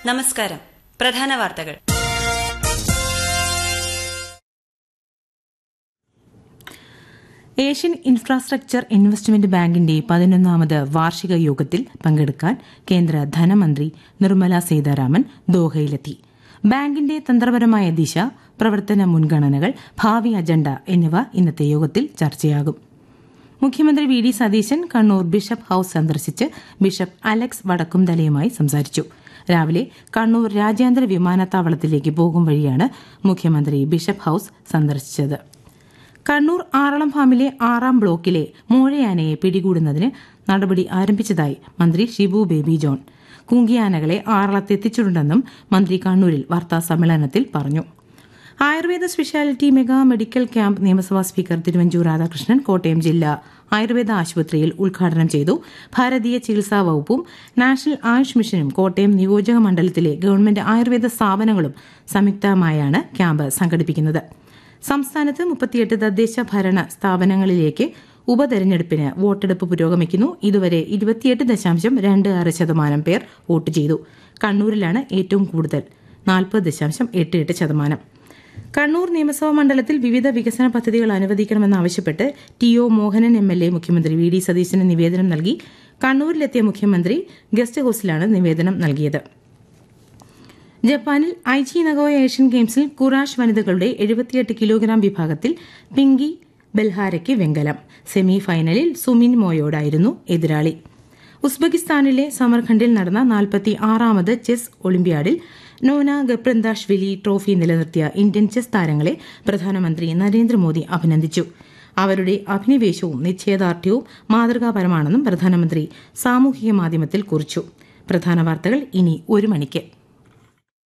നമസ്കാരം പ്രധാന വാർത്തകൾ ഏഷ്യൻ ഇൻഫ്രാസ്ട്രക്ചർ ഇൻവെസ്റ്റ്മെന്റ് ബാങ്കിന്റെ പതിനൊന്നാമത് വാർഷിക യോഗത്തിൽ പങ്കെടുക്കാൻ കേന്ദ്ര ധനമന്ത്രി നിർമ്മല സീതാരാമൻ ദോഹയിലെത്തി ബാങ്കിന്റെ തന്ത്രപരമായ ദിശ പ്രവർത്തന മുൻഗണനകൾ ഭാവി അജണ്ട എന്നിവ ഇന്നത്തെ യോഗത്തിൽ ചർച്ചയാകും മുഖ്യമന്ത്രി V D Satheesan Kannur bishop house സന്ദർശിച്ച് ബിഷപ്പ് അലക്സ് വടക്കുംതലയുമായി സംസാരിച്ചു രാവിലെ കണ്ണൂർ രാജ്യാന്തര വിമാനത്താവളത്തിലേക്ക് പോകും വഴിയാണ് മുഖ്യമന്ത്രി ബിഷപ്പ് ഹൌസ് സന്ദർശിച്ചത് കണ്ണൂർ ആറളം ഫാമിലെ ആറാം ബ്ലോക്കിലെ മൂഴയാനയെ പിടികൂടുന്നതിന് നടപടി ആരംഭിച്ചതായി മന്ത്രി ഷിബു ബേബി ജോൺ കുങ്കിയാനകളെ ആറളത്തെത്തിച്ചിട്ടുണ്ടെന്നും മന്ത്രി കണ്ണൂരിൽ വാർത്താ സമ്മേളനത്തിൽ പറഞ്ഞു Ayurveda speciality mega medical camp നിയമസഭാ സ്പീക്കർ തിരുവഞ്ചൂർ രാധാകൃഷ്ണൻ കോട്ടയം ജില്ലാ ആയുർവേദ ആശുപത്രിയിൽ ഉദ്ഘാടനം ചെയ്തു ഭാരതീയ ചികിത്സാ വകുപ്പും നാഷണൽ ആയുഷ് മിഷനും കോട്ടയം നിയോജക മണ്ഡലത്തിലെ ഗവൺമെന്റ് ആയുർവേദ സ്ഥാപനങ്ങളും സംയുക്തമായാണ് ക്യാമ്പ് സംഘടിപ്പിക്കുന്നത് സംസ്ഥാനത്ത് മുപ്പത്തിയെട്ട് തദ്ദേശ ഭരണ സ്ഥാപനങ്ങളിലേക്ക് ഉപതെരഞ്ഞെടുപ്പിന് വോട്ടെടുപ്പ് പുരോഗമിക്കുന്നു ഇതുവരെ ഇരുപത്തിയെട്ട് ദശാംശം രണ്ട് ആറ് ശതമാനം പേർ വോട്ട് ചെയ്തു കണ്ണൂരിലാണ് ഏറ്റവും കൂടുതൽ നാൽപ്പത് ദശാംശം എട്ട് എട്ട് ശതമാനം കണ്ണൂർ നിയമസഭാ മണ്ഡലത്തിൽ വിവിധ വികസന പദ്ധതികൾ അനുവദിക്കണമെന്നാവശ്യപ്പെട്ട് T O Mohanan M L A മുഖ്യമന്ത്രി വി ഡി സതീശന് നിവേദനം നൽകി കണ്ണൂരിലെത്തിയ മുഖ്യമന്ത്രി ഗസ്റ്റ് ഹൌസിലാണ് നിവേദനം നൽകിയത് ജപ്പാനിൽ ഐച്ചി നഗോയ ഏഷ്യൻ ഗെയിംസിൽ കുറാഷ് വനിതകളുടെ എഴുപത്തിയെട്ട് കിലോഗ്രാം വിഭാഗത്തിൽ പിങ്കി ബെൽഹാരയ്ക്ക് വെങ്കലം സെമി ഫൈനലിൽ സുമിൻ മോയോടായിരുന്നു എതിരാളി ഉസ്ബെക്കിസ്ഥാനിലെ സമർഖണ്ഡിൽ നടന്ന നാൽപ്പത്തി ആറാമത് chess ഒളിമ്പ്യാഡിൽ Nona ഗപ്രന്ദാഷ്വിലി trophy നിലനിർത്തിയ Indian chess താരങ്ങളെ പ്രധാനമന്ത്രി നരേന്ദ്രമോദി അഭിനന്ദിച്ചു അവരുടെ അഭിനിവേശവും നിശ്ചയദാർഢ്യവും മാതൃകാപരമാണെന്നും പ്രധാനമന്ത്രി സാമൂഹിക മാധ്യമത്തിൽ കുറിച്ചു പ്രധാന വാർത്തകൾ ഇനി ഒരു മണിക്ക്